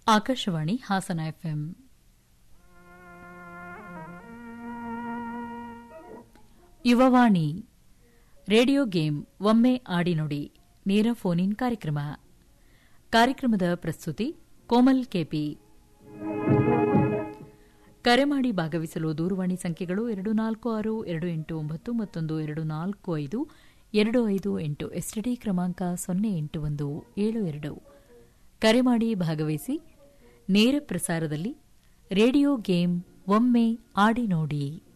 Akashvani Hassan FM Yuvavani radio game ಒಮ್ಮೆ ಆಡಿ ನುಡಿ ನೇರ ಫೋನ್ ಇನ್ ಕಾರ್ಯಕ್ರಮ ಕಾರ್ಯಕ್ರಮದ ಪ್ರಸ್ತುತಿ ಕೋಮಲ್ ಕೆಪಿ ಕರೆ ಮಾಡಿ ಭಾಗವಹಿಸಲು ದೂರವಾಣಿ ಸಂಖ್ಯೆಗಳು ಎರಡು ನಾಲ್ಕು ಆರು ಎರಡು ಎಂಟು ಒಂಬತ್ತು ಮತ್ತೊಂದು ಎರಡು ನಾಲ್ಕು ಐದು ಎರಡು ಐದು ಎಂಟು ಎಸ್ಟಿಡಿ ಕ್ರಮಾಂಕ ಸೊನ್ನೆ ಎಂಟು ಒಂದು ಏಳು ಎರಡು ಕರೆ ಮಾಡಿ ಭಾಗವಹಿಸಿ ನೇರ ಪ್ರಸಾರದಲ್ಲಿ ರೇಡಿಯೋ ಗೇಮ್ ಒಮ್ಮೆ ಆಡಿ ನೋಡಿ